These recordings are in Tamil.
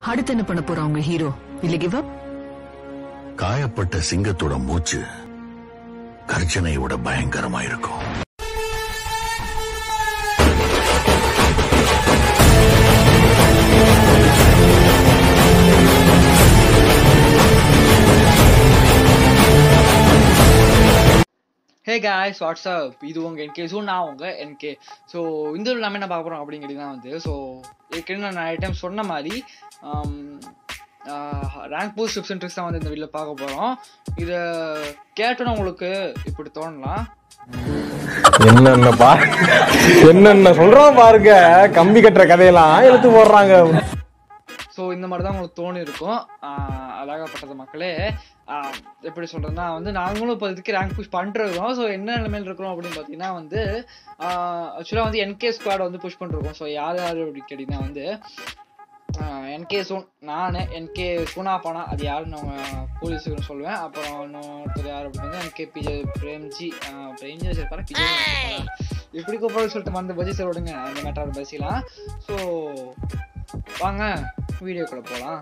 அடுத்து என்ன பண்ண போறான் உங்க ஹீரோ இல்ல கிவ் அப் காயப்பட்ட சிங்கத்தோட மூச்சு கர்ஜனையோட பயங்கரமா இருக்கும் ஹே காய்ஸ் வாட்ஸ்அப் இது உங்கள் என்கே ஸோ நான் உங்கள் என்கே ஸோ இந்த வீடியோல நம்ம என்ன பார்க்க போகிறோம் அப்படிங்கிறது தான் வந்து ஸோ ஏற்கனவே நான் நிறைய டைம் சொன்ன மாதிரி rank post tips and tricks தான் வந்து இந்த வீடியோவில் பார்க்க போகிறோம் இதை கேட்டோன்னா உங்களுக்கு இப்படி தோணலாம் என்னென்ன பா என்னென்ன சொல்றோம் பாருங்க கம்பி கட்டுற கதையெல்லாம் எடுத்து போடுறாங்க ஸோ இந்த மாதிரி தான் உங்களுக்கு தோணி இருக்கும் ஆஹ் அழகாப்பட்டது மக்களே ஆஹ் எப்படி சொல்கிறதுனா வந்து நாங்களும் இப்போ இதுக்கு ரேங்க் புஷ் பண்ணிருக்கோம் ஸோ என்ன நிலைமையில் இருக்கிறோம் அப்படின்னு பார்த்தீங்கன்னா வந்து ஆக்சுவலாக வந்து என்கே ஸ்குவாட் வந்து புஷ் பண்ணிருக்கோம் ஸோ யார் யார் அப்படின்னு கேட்டிங்கன்னா வந்து என்கே சோன் நான் என்கே சோனா பானா அது யாருன்னு அவங்க போலீஸுக்கு சொல்லுவேன் அப்புறம் இன்னொருத்தர் யார் அப்படின்னு என்கே பிஜே பிரேம்ஜி ஆஹ் பிரேம்ஜி வச்சிருப்பாரு பிஜே இப்படி கூப்பிட சொல்லிட்டு மறந்து பஜி சார் விடுங்க அந்த மேட்டர் பேசிக்கலாம் ஸோ வாங்க வீடியோக்குள்ள போகலாம்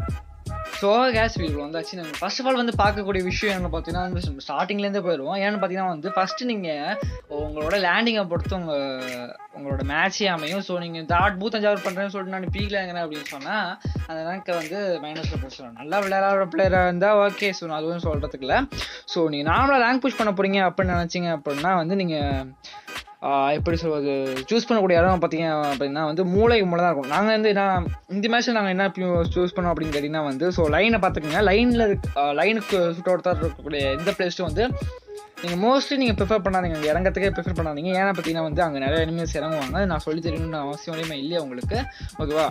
ஸோ கேஸ் வீடியோ வந்தாச்சு நம்ம ஃபர்ஸ்ட் ஆஃப் ஆல் வந்து பார்க்கக்கூடிய விஷயம் என்ன பார்த்தீங்கன்னா வந்து ஸ்டார்டிங்லேருந்தே போயிடுவோம் ஏன்னு பார்த்தீங்கன்னா வந்து ஃபஸ்ட்டு நீங்கள் உங்களோட லேண்டிங்கை பொறுத்து உங்கள் உங்களோட மேட்சே அமையும் ஸோ நீங்கள் இந்த ஆட் பூத்தஞ்சாவது பண்ணுறேன்னு சொல்லிட்டு நான் பீக்கில் எங்கே அப்படின்னு சொன்னால் அந்த ரேங்க்கை வந்து மைனஸில் பிரச்சனை நல்லா விளையாடுற பிளேயராக இருந்தால் ஓகே ஸோ நான் அதுவும் சொல்கிறதுக்கு இல்லை ஸோ நீங்கள் நார்மலாக ரேங்க் புஷ் பண்ண போகிறீங்க அப்படின்னு நினச்சிங்க அப்படின்னா வந்து நீங்கள் ஆஹ் எப்படி சொல்வது சூஸ் பண்ணக்கூடிய இடம் பார்த்தீங்க அப்படின்னா வந்து மூளை மூளை தான் இருக்கும் நாங்கள் வந்து என்ன இந்த மேட்ச்சில் நாங்கள் என்ன சூஸ் பண்ணோம் அப்படின்னு கேட்டிங்கன்னா வந்து ஸோ லைனை பார்த்துக்கோங்க லைனில் இருக்க லைனுக்கு சுட்டோட்டத்தான் இருக்கக்கூடிய எந்த பிளேஸ்ட்டும் வந்து நீங்கள் மோஸ்ட்லி நீங்கள் ப்ரிஃபர் பண்ணாதீங்க அங்கே இறங்கறதுக்கே ப்ரிஃபர் பண்ணாதீங்க ஏன்னா பார்த்தீங்கன்னா வந்து அங்கே நிறைய எனிமீஸ் இறங்குவாங்க அது நான் சொல்லி தெரியணும்னு அவசியம் வரையுமே இல்லையா உங்களுக்கு ஓகேவா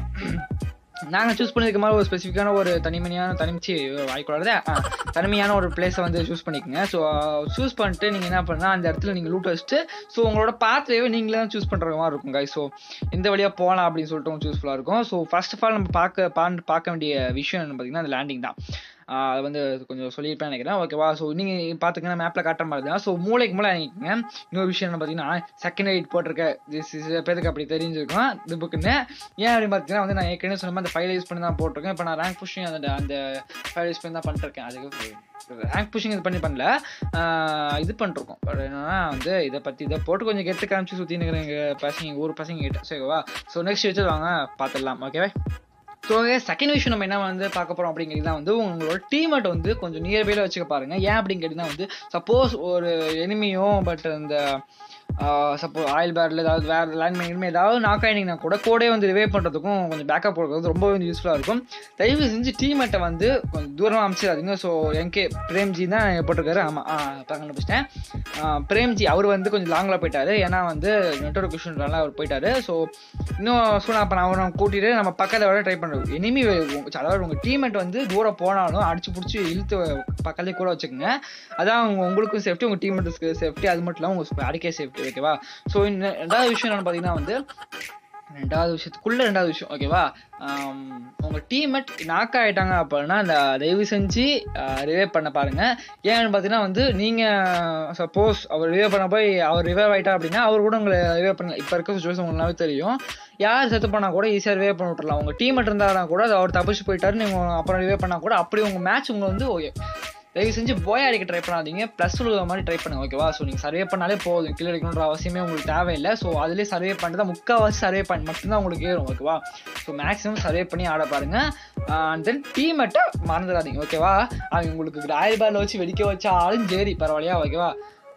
நாங்கள் சூஸ் பண்ணியிருக்க மாதிரி ஒரு ஸ்பெசிஃபிக்கான ஒரு தனிமணியான தனிமிச்சு வாய்க்கூடாது தனிமையான ஒரு பிளேஸை வந்து சூஸ் பண்ணிக்கோங்க ஸோ சூஸ் பண்ணிட்டு நீங்கள் என்ன பண்ணால் அந்த இடத்துல நீங்கள் லூட் வச்சுட்டு ஸோ உங்களோட பாத்வேவை நீங்களே தான் சூஸ் பண்ணுற மாதிரி இருக்கும் guys ஸோ இந்த வழியாக போகலாம் அப்படின்னு சொல்லிட்டு உங்களுக்கு சூஸ்ஃபுல்லாக இருக்கும் ஸோ ஃபர்ஸ்ட் ஆஃப் ஆல் நம்ம பார்க்க பான்- பார்க்க வேண்டிய விஷயம் என்ன பார்த்தீங்கன்னா அந்த லேண்டிங் தான் ஆஹ் அது வந்து கொஞ்சம் சொல்லியிருப்பேன் நினைக்கிறேன் ஓகேவா ஸோ நீங்கள் பார்த்துக்கங்க மேப்பில் காட்டுற மாதிரி தான் ஸோ மூளைக்கு மூளை இறங்கிக்கங்க இன்னொரு விஷயம் என்ன பார்த்தீங்கன்னா செகண்ட் எயிட் போட்டிருக்க this is பேருக்கு அப்படி தெரிஞ்சிருக்கும் இது புக்குன்னு ஏன் அப்படின்னு பார்த்தீங்கன்னா வந்து நான் ஏற்கனவே சொன்ன மாதிரி அந்த ஃபைல் யூஸ் பண்ணி தான் போட்டிருக்கேன் இப்போ நான் ரேங்க் புஷிங் அந்த அந்த ஃபைல் யூஸ் பண்ணி தான் பண்ணிருக்கேன் அதுக்கு ரேங்க் புஷிங் இது பண்ணி பண்ணல ஆஹ் இது பண்ணிருக்கோம் பட் என்னன்னா வந்து இதை பற்றி இதை போட்டு கொஞ்சம் கெட்டு காமிச்சு சுற்றி நிற்கிற எங்கள் பசங்க எங்கள் ஊர் பசங்க கிட்ட சரிவா ஸோ நெக்ஸ்ட் வச்சு வாங்க பார்த்துடலாம் ஓகேவா ஸோ செகண்ட் விஷயம் நம்ம என்ன வந்து பார்க்க போகிறோம் அப்படிங்கிறது வந்து உங்களோட டீமேட் வந்து கொஞ்சம் நியர்பைல வச்சுக்க பாருங்க ஏன் அப்படின்னு கேட்டிங்கன்னா வந்து சப்போஸ் ஒரு எனிமியோ பட் அந்த சப்போஸ் ஆயில் பேரில் ஏதாவது வேறு லேண்ட்மைன் இனிமேல் ஏதாவது நாக் ஆகினீங்கன்னா கூட கோடே வந்து ரிவே பண்ணுறதுக்கும் கொஞ்சம் பேக்கப் கொடுக்குறது ரொம்ப வந்து யூஸ்ஃபுல்லாக இருக்கும் தயவு செஞ்சு டீமேட்டை வந்து கொஞ்சம் தூரமாக அமைச்சிடாதீங்க ஸோ என்கே பிரேம்ஜி தான் போட்டிருக்காரு ஆமாம் இப்போ கண்டுபிடிச்சிட்டேன் பிரேம்ஜி அவர் வந்து கொஞ்சம் லாங்கில் போயிட்டாரு ஏன்னா வந்து நெட்ஒர்க் இஷ்யூனால அவர் போயிட்டாரு ஸோ இன்னும் சூனா அப்போ நான் அவரை கூட்டிட்டு நம்ம பக்கத்தில் வர ட்ரை பண்ணுறோம் எனிமி அதாவது உங்கள் டீமேட் வந்து தூரம் போனாலும் அடிச்சு பிடிச்சி இழுத்து பக்கத்துலேயே கூட வச்சுக்கோங்க அதான் உங்க உங்களுக்கும் சேஃப்டி உங்கள் டீமேட்டுக்கு சேஃப்டி அது மட்டும் இல்லாமல் உங்கள் அடிக்கே சேஃப்டி ஓகேவா ஸோ இந்த ரெண்டாவது விஷயம் என்னன்னு பார்த்தீங்கன்னா வந்து ரெண்டாவது விஷயத்துக்குள்ள ரெண்டாவது விஷயம் ஓகேவா ஆம், உங்க டீம்மேட் நாக் ஆயிட்டாங்க அப்படின்னா அந்த தயவு செஞ்சு ரிவைவ் பண்ண பாருங்க ஏன்னு பார்த்தீங்கன்னா வந்து நீங்க சப்போஸ் அவர் ரிவைவ் பண்ண போய் அவர் ரிவைவ் ஆயிட்டா அப்படின்னா அவர் கூட உங்களை ரிவைவ் பண்ணல இப்போ இருக்க சுச்சுவேஷன் உங்களுக்கு தெரியும் யார் செத்து பண்ணா கூட ஈஸியாக ரிவைவ் பண்ணி விட்டுறலாம் உங்க டீம்மேட் இருந்தாருனா கூட அது அவர் தப்பிச்சு போயிட்டாரு நீங்க அப்புறம் ரிவைவ் பண்ணா கூட அப்படி உங்க மேட்ச் உங்களை வந்து ஓகே தயவு செஞ்சு போய் அடிக்க ட்ரை பண்ணாதீங்க ப்ளஸ் உள்ள மாதிரி ட்ரை பண்ணுங்க ஓகேவா ஸோ நீங்கள் சர்வே பண்ணாலே போதும் கீழே அடிக்கணுன்ற அவசியமே உங்களுக்கு தேவையில்லை ஸோ அதுலேயே சர்வே பண்ணிட்டு தான் முக்கால்வாசி சர்வே பண்ணி மட்டும்தான் உங்களுக்கு ஏறும் ஓகேவா ஸோ மேக்ஸிமம் சர்வே பண்ணி ஆட பாருங்க அண்ட் தென் டீமெட்டை மறந்துடாதீங்க ஓகேவா அவங்க உங்களுக்கு ராயல் பேரில் வச்சு வெடிக்க வச்சாலும் சரி பரவாயில்லையா ஓகேவா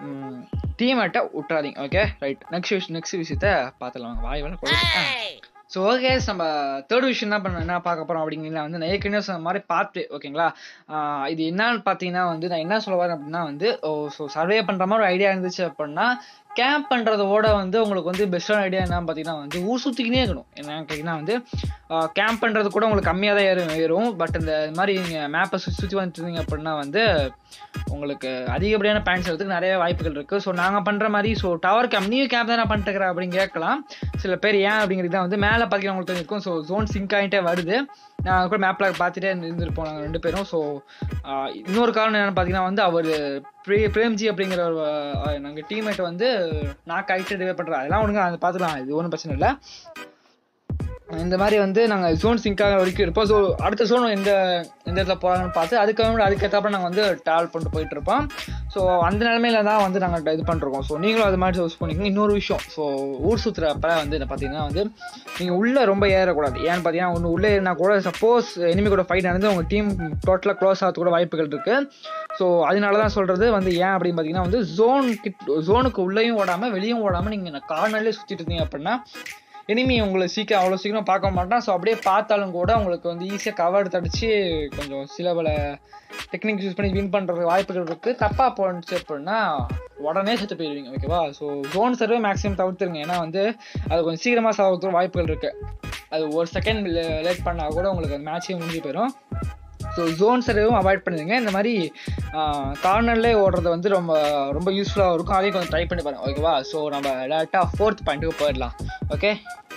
டீமெட்டை விட்டுறாதீங்க ஓகே ரைட் நெக்ஸ்ட் விஷயம் நெக்ஸ்ட் விஷயத்த பார்த்துலாம் வாய் வேலை கொடுத்து ஸோ ஓகே நம்ம தேர்ட் விஷயம் என்ன பண்ண என்ன பார்க்க போகிறோம் அப்படிங்கிறத வந்து நான் ஏற்கனவே சொன்ன மாதிரி பார்த்து ஓகேங்களா ஆஹ் இது என்னன்னு பார்த்தீங்கன்னா வந்து நான் என்ன சொல்ல வரேன் அப்படின்னா வந்து ஓ ஸோ சர்வே பண்ணுற மாதிரி ஒரு ஐடியா இருந்துச்சு அப்படின்னா கேம்ப் பண்ணுறதோட வந்து உங்களுக்கு வந்து பெஸ்ட்டான ஐடியா என்ன பார்த்தீங்கன்னா வந்து ஊர் சுற்றிக்கினே இருக்கணும் என்ன கேட்டிங்கன்னா வந்து கேம்ப் பண்ணுறது கூட உங்களுக்கு கம்மியாக தான் ஏறும் ஏறும் பட் இந்த மாதிரி நீங்கள் மேப்பை சுற்றி சுற்றி வந்துருந்தீங்க அப்படின்னா வந்து உங்களுக்கு அதிகப்படியான பேண்ட்ஸ் வரதுக்கு நிறைய வாய்ப்புகள் இருக்குது ஸோ நாங்கள் பண்ணுற மாதிரி ஸோ டவர் கேம்ப் நீயும் கேம்ப் தான் நான் பண்ணிட்டுக்கிறேன் அப்படின்னு கேட்கலாம் சில பேர் ஏன் அப்படிங்கிறது தான் வந்து மேலே பார்த்தீங்கன்னா உங்களுக்கு தெரிஞ்சிருக்கும் ஸோ ஜோன் சிங்க் ஆகிட்டே வருது நான் கூட மேப்பில் பார்த்துட்டே இருந்திருப்போம் நாங்கள் ரெண்டு பேரும் ஸோ இன்னொரு காரணம் என்னென்னு பார்த்தீங்கன்னா வந்து அவர் பிரே பிரேம்ஜி அப்படிங்கிற ஒரு நாங்கள் டீம்மேட் வந்து நாக் ஆகிட்டு ரிவே பண்ணுறாரு அதெல்லாம் ஒன்றுங்க அதை பார்த்துக்கலாம் இது ஒன்றும் பிரச்சனை இல்லை இந்த மாதிரி வந்து நாங்கள் ஜோன் சிங்காக வரைக்கும் இருப்போம் ஸோ அடுத்த ஜோன் எந்த எந்த இடத்துல போகிறாங்கன்னு பார்த்து அதுக்கு அதுக்கேற்றப்ப நாங்கள் வந்து ட்ராவல் பண்ணிட்டு போயிட்டு இருப்போம் ஸோ அந்த நிலமையில தான் வந்து நாங்கள் இது பண்ணிருக்கோம் ஸோ நீங்களும் அது மாதிரி யூஸ் பண்ணிக்கோங்க இன்னொரு விஷயம் ஸோ ஊர் சுற்றுறப்ப வந்து என்ன பார்த்தீங்கன்னா வந்து நீங்கள் உள்ளே ரொம்ப ஏறக்கூடாது ஏன்னு பார்த்தீங்கன்னா ஒன்று உள்ளே ஏறினா கூட சப்போஸ் எனிமி கூட ஃபைட் நடந்து உங்கள் டீம் டோட்டலாக க்ளோஸ் ஆகிறது கூட வாய்ப்புகள் இருக்குது ஸோ அதனால தான் சொல்கிறது வந்து ஏன் அப்படின்னு பார்த்தீங்கன்னா வந்து ஜோன் கிட் ஜோனுக்கு உள்ளேயும் ஓடாமல் வெளியும் ஓடாமல் நீங்கள் கார்னர்லேயே சுற்றிட்டு இருந்தீங்க அப்படின்னா எனிமி உங்களை சீக்கிரம் அவ்வளோ சீக்கிரம் பார்க்க மாட்டான் ஸோ அப்படியே பார்த்தாலும் கூட உங்களுக்கு வந்து ஈஸியாக கவர் தடிச்சு கொஞ்சம் சில பல டெக்னிக் யூஸ் பண்ணி வின் பண்ணுற வாய்ப்புகள் இருக்குது தப்பாக போணுச்சு அப்படின்னா உடனே செத்து போயிடுவீங்க ஓகேவா ஸோ ஜோன் சர்வே மேக்ஸிமம் தவிர்த்துருங்க ஏன்னா வந்து அது கொஞ்சம் சீக்கிரமாக சாகிறதுக்கு வாய்ப்புகள் இருக்குது அது ஒரு செகண்ட் லேட் பண்ணால் கூட உங்களுக்கு அந்த மேட்சே முடிஞ்சு போயிடும் ஸோ ஜோன் சர்வேவும் அவாய்ட் பண்ணிடுங்க இந்த மாதிரி கார்னர்லேயே ஓடுறது வந்து ரொம்ப ரொம்ப யூஸ்ஃபுல்லாக இருக்கும் அதையும் கொஞ்சம் ட்ரை பண்ணி பாருங்க ஓகேவா ஸோ நம்ம டேரெக்டாக ஃபோர்த் பாயிண்ட்டுக்கு போயிடலாம் okay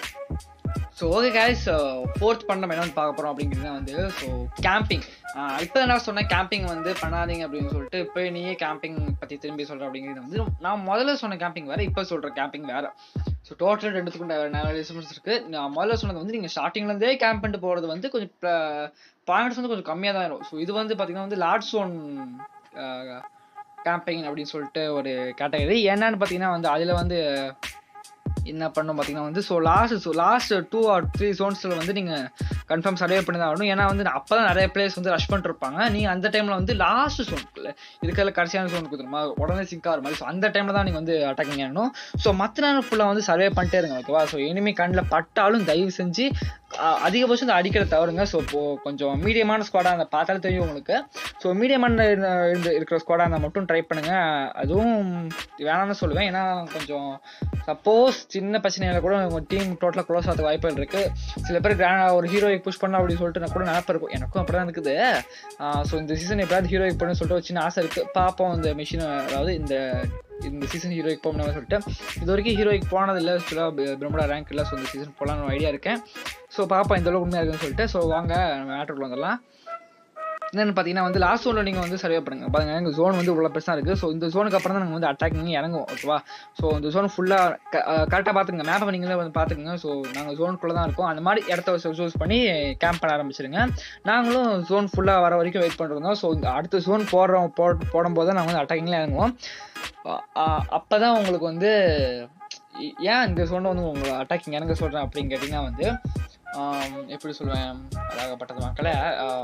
so okay guys fourth பண்ண நம்ம என்னன்னு பார்க்க போகிறோம் அப்படிங்கிறது தான் வந்து ஸோ கேம்பிங் இப்போ என்ன சொன்னேன் கேம்பிங் வந்து பண்ணாதீங்க அப்படின்னு சொல்லிட்டு இப்போ நீயே கேம்பிங் பற்றி திரும்பி சொல்கிற அப்படிங்கிறது வந்து நான் முதல்ல சொன்ன கேம்பிங் வேறு இப்போ சொல்கிற கேம்பிங் வேறு ஸோ டோட்டல் ரெண்டுத்துக்கும் நிறைய டிஃபரன்ஸ் இருக்குது நான் முதல்ல சொன்னது வந்து நீங்கள் ஸ்டார்டிங்லேருந்தே கேம்ப் பண்ணிட்டு போகிறது வந்து கொஞ்சம் பாயிண்ட்ஸ் வந்து கொஞ்சம் கம்மியாக தான் இருக்கும் ஸோ இது வந்து பார்த்தீங்கன்னா வந்து லார்ட் சோன் கேம்பிங் அப்படின்னு சொல்லிட்டு ஒரு கேட்டகரி என்னன்னு பார்த்தீங்கன்னா வந்து அதில் வந்து என்ன பண்ணும் பார்த்தீங்கன்னா வந்து so last so last two or three ஜோன்ஸில் வந்து நீங்கள் கன்ஃபார்ம் சர்வே பண்ணி தான் ஆகணும் ஏன்னா வந்து அப்போ தான் நிறைய பிளேஸ் வந்து ரஷ் பண்ணிருப்பாங்க நீங்கள் அந்த டைமில் வந்து லாஸ்ட் ஜோன் இதுக்கெல்லாம் கடைசியான ஜோன் கொடுத்துருமா உடனே சிங்க் ஆகிற மாதிரி ஸோ அந்த டைமில் தான் நீங்கள் வந்து அட்டாக்கிங் ஆகணும் ஸோ மற்ற நேரம் ஃபுல்லாக வந்து சர்வே பண்ணிட்டே இருங்க ஓகேவா ஸோ இனிமே கண்ணில் பட்டாலும் தயவு செஞ்சு அஹ், அதிகபட்சம் இந்த அடிக்கிற தவறுங்க ஸோ இப்போ கொஞ்சம் மீடியமான ஸ்குவாடாக அந்த பார்த்தாலும் தெரியும் உங்களுக்கு ஸோ மீடியமான இருந்து இருக்கிற ஸ்குவாடாக இருந்தால் மட்டும் ட்ரை பண்ணுங்க அதுவும் வேணாம்னு சொல்லுவேன் ஏன்னா கொஞ்சம் சப்போஸ் சின்ன பிரச்சனையில கூட உங்கள் டீம் டோட்டலாக க்ளோஸ் ஆகிறதுக்கு வாய்ப்புகள் இருக்குது சில பேர் கிராண்ட் ஒரு ஹீரோய்க்கு புஷ் பண்ணலாம் அப்படின்னு சொல்லிட்டு நான் கூட நினப்பு இருக்கும் எனக்கும் அப்படி தான் இருக்குது ஸோ இந்த சீசன் எப்படியாவது ஹீரோய்க்கு பண்ணு சொல்லிட்டு ஒரு சின்ன ஆசை இருக்குது பார்ப்போம் இந்த மிஷின் அதாவது இந்த இந்த சீசன் ஹீரோய்க்கு போகணும் சொல்லிட்டு இது வரைக்கும் ஹீரோய்க்கு போனதில்லை ஸ்டிலாக பிரம்மடா ரேங்க் இல்லை ஸோ இந்த சீசன் போகலான்னு ஐடியா இருக்கேன் ஸோ பார்ப்போம் இந்த அளவுக்கு உண்மையாக இருக்குன்னு சொல்லிட்டு ஸோ வாங்க நம்ம மேட்டருக்குள்ள வந்துடலாம் என்னென்னு பார்த்தீங்கன்னா வந்து லாஸ்ட் ஜோனில் நீங்கள் வந்து சர்வே பண்ணுங்க பாருங்க எங்கள் ஜோன் வந்து இவ்வளோ பெருசாக இருக்குது ஸோ இந்த ஜோனுக்கு அப்புறம் தான் நாங்கள் வந்து அட்டாக்கிங் இறங்குவோம் ஓகேவா ஸோ இந்த ஜோன் ஃபுல்லாக கரெக்டாக பார்த்துங்க மேப்பை நீங்களே வந்து பார்த்துக்குங்க ஸோ நாங்கள் ஜோனுக்குள்ளே தான் இருக்கோம் அந்த மாதிரி இடத்த சூஸ் பண்ணி கேம்ப் பண்ண ஆரம்பிச்சிருங்க நாங்களும் ஜோன் ஃபுல்லாக வர வரைக்கும் வெயிட் பண்ணிருந்தோம் ஸோ இந்த அடுத்த ஜோன் போடுறோம் போட போடும்போது தான் நாங்கள் வந்து அட்டாக்கிங்கில் இறங்குவோம் அப்போ தான் உங்களுக்கு வந்து இ- ஏன் இந்த ஜோனை வந்து உங்களை அட்டாக்கிங் இறங்க சொல்கிறேன் அப்படின்னு கேட்டிங்கன்னா வந்து ஆம், எப்படி சொல்லுவேன் அழகப்பட்டது மக்களை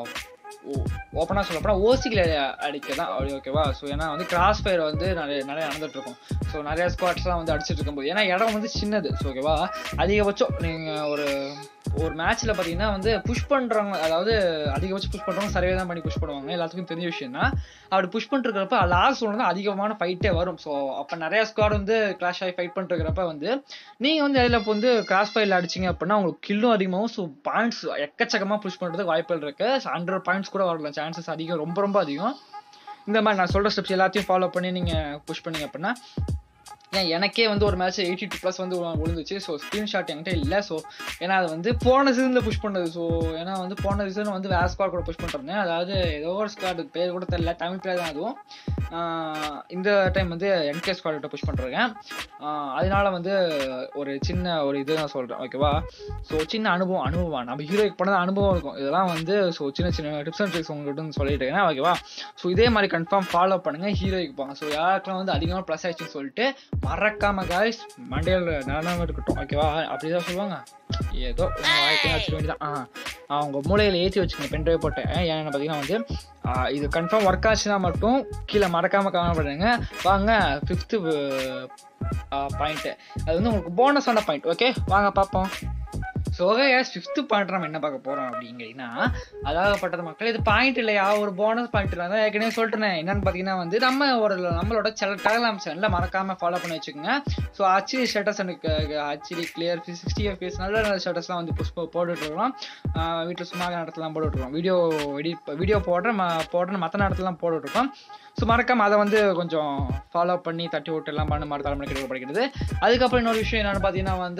ஓப்பனாக சொல்ல போனால் ஓசிக்கில் அடிக்க தான் அப்படி ஓகேவா ஸோ ஏன்னா வந்து கிராஸ் ஃபயர் வந்து நிறைய நிறைய நடந்துட்டு இருக்கும் ஸோ நிறைய ஸ்குவாட்ஸ்லாம் வந்து அடிச்சிட்டு இருக்கும்போது ஏன்னா இடம் வந்து சின்னது ஸோ ஓகேவா அதிகபட்சம் நீங்கள் ஒரு ஒரு மேட்ச்சில் பார்த்தீங்கன்னா வந்து புஷ் பண்ணுறவங்க அதாவது அதிகபட்சம் புஷ் பண்ணுறவங்க சர்வே தான் பண்ணி புஷ் பண்ணுவாங்க எல்லாத்துக்கும் தெரிஞ்ச விஷயம் தான் அப்படி புஷ் பண்ணிருக்கிறப்ப லாஸ்ட் ஒன்று தான் அதிகமான ஃபைட்டே வரும் ஸோ அப்போ நிறைய ஸ்குவாட் வந்து கிளாஷ் ஆகி ஃபைட் பண்ணிருக்கிறப்ப வந்து நீங்கள் வந்து அதில் இப்போ வந்து கிராஸ் ஃபைரில் அடிச்சிங்க அப்படின்னா உங்களுக்கு கில்லும் அதிகமாகும் ஸோ பாயிண்ட்ஸ் எக்கச்சக்கமாக புஷ் பண்ணுறதுக்கு வாய்ப்புகள் இருக்குது ஸோ ஹண்ட்ரட் பாயிண்ட்ஸ் கூட வரலாம் சான்சஸ் அதிகம் ரொம்ப ரொம்ப அதிகம் இந்த மாதிரி நான் சொல்கிற ஸ்டெப்ஸ் எல்லாத்தையும் ஃபாலோ பண்ணி நீங்கள் புஷ் பண்ணீங்க அப்படின்னா ஏன் எனக்கே வந்து ஒரு மேட்ச் எயிட்டி டூ ப்ளஸ் வந்து விழு- விழுந்துச்சு ஸோ ஸ்க்ரீன்ஷாட் என்கிட்ட இல்லை ஸோ ஏன்னா அது வந்து போன சீசனில் புஷ் பண்ணது ஸோ ஏன்னா வந்து போன சீசன் வந்து வேற ஸ்குவாட் கூட புஷ் பண்ணிருந்தேன் அதாவது ஏதோ ஒரு ஸ்குவாட் பேர் கூட தெரியல தமிழ் பேர் தான் அதுவும் ஆஹ் இந்த டைம் வந்து என்கே ஸ்குவாட் புஷ் பண்ணிருக்கேன் ஆஹ் அதனால வந்து ஒரு சின்ன ஒரு இது நான் சொல்கிறேன் ஓகேவா ஸோ சின்ன அனுபவம் அனுபவம் நம்ம ஹீரோய்க்கு பண்ணது அனுபவம் இருக்கும் இதெல்லாம் வந்து ஸோ சின்ன சின்ன டிப்ஸ் அண்ட் ட்ரிக்ஸ் உங்கள்கிட்ட வந்து சொல்லிட்டு இருக்கேன் ஓகேவா ஸோ இதே மாதிரி கன்ஃபார்ம் ஃபாலோ பண்ணுங்க ஹீரோய்க்கு போங்க ஸோ யாருக்கெல்லாம் வந்து அதிகமாக ப்ளஸ் ஆயிடுச்சுன்னு சொல்லிட்டு மறக்காம காய்ஸ் மண்டையில் நிலநாம இருக்கட்டும் ஓகேவா அப்படிதான் சொல்லுவாங்க ஏதோ உங்க வாழ்க்கையை வச்சுக்க வேண்டியதான் ஆ அவங்க மூளையில் ஏற்றி வச்சுக்கோங்க பென் ட்ரைவ் போட்டு ஏன்னு பார்த்தீங்கன்னா வந்து ஆ, இது கன்ஃபார்ம் ஒர்க் ஆச்சுன்னா மட்டும் கீழே மறக்காம கவலைப்படுங்க வாங்க ஃபிஃப்த்து பாயிண்ட்டு அது வந்து உங்களுக்கு போனஸான பாயிண்ட் ஓகே வாங்க பார்ப்போம் ஸோ ஓகே ஃபிஃப்த்து பாயிண்ட் நம்ம என்ன பார்க்க போகிறோம் அப்படிங்கன்னா அதாகப்பட்டது மக்கள் இது பாயிண்ட் இல்லையா ஒரு போனஸ் பாயிண்ட் இல்லை தான் ஏற்கனவே சொல்லிட்டேன் என்னன்னு பார்த்தீங்கன்னா வந்து நம்ம ஒரு நம்மளோட செல டெலகிராம் சேனலில் மறக்காமல் ஃபாலோ பண்ணி வச்சுக்கோங்க ஸோ ஹச்டி ஸ்டேட்டஸ் எனக்கு ஹச்டி கிளியர் சிக்ஸ்டி எஃபிஎஸ் நல்ல நல்ல ஸ்டேட்டஸ்லாம் வந்து புஷ் போட்டுட்ருக்கோம் வீட்டில் சும்மா நேரத்துலாம் போட்டுட்ருக்கோம் வீடியோ எடிட் வீடியோ போடுறேன் போடுறேன் மற்ற நேரத்துலாம் போட்டுட்ருக்கோம் ஸோ மறக்காம அதை வந்து கொஞ்சம் ஃபாலோ பண்ணி தட்டி விட்டு எல்லாம் பண்ண மாதிரி தலைமுறை கிடைக்க படிக்கிறது அதுக்கப்புறம் இன்னொரு விஷயம் என்னென்னு பார்த்தீங்கன்னா வந்து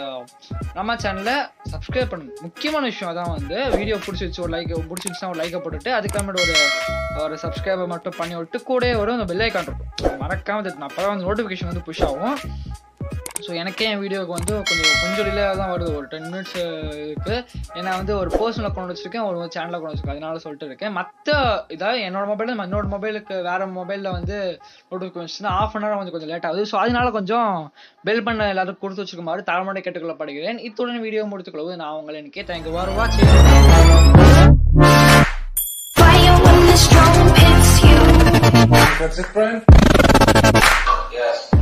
நம்ம சேனலை சப்ஸ்கிரைப் பண்ணுங்க முக்கியமான விஷயம் அதான் வந்து வீடியோ பிடிச்சிருச்சு ஒரு லைக் பிடிச்சிருச்சுன்னா ஒரு லைக்கை போட்டுட்டு அதுக்கப்புறமேட்டு ஒரு ஒரு சப்ஸ்கிரைபர் மட்டும் பண்ணி விட்டு கூட ஒரு அந்த பெல் ஐக்கான் இருக்கும் மறக்காம அப்போ தான் வந்து நோட்டிஃபிகேஷன் வந்து புஷ் ஆகும் ஸோ எனக்கே என் வீடியோக்கு வந்து கொஞ்சம் கொஞ்சம் டிலே தான் வருது ஒரு டென் மினிட்ஸ் இருக்கு ஏன்னா வந்து ஒரு பர்சனல் அக்கௌண்ட் வச்சிருக்கேன் ஒரு சேனல் அக்கௌண்ட் வச்சிருக்கேன் அதனால சொல்லிட்டு இருக்கேன் மற்ற இதாவது என்னோட மொபைல் என்னோட மொபைலுக்கு வேற மொபைலில் வந்து நோட்டிஃபிகேஷன் ஆஃப் அன் ஹவர் கொஞ்சம் கொஞ்சம் லேட் ஆகுது ஸோ அதனால கொஞ்சம் பெல் பண்ண எல்லாரும் கொடுத்து வச்சுக்குமாறு தாழ்மடை கேட்டுக்கொள்ளப்படுகிறேன் இத்துடன் வீடியோ முடித்துக்கொள்வது நான் உங்களை எனக்கே தேங்க்யூ வார் வாட்சிங் Fire when the storm hits you. That's it, friend? Yes.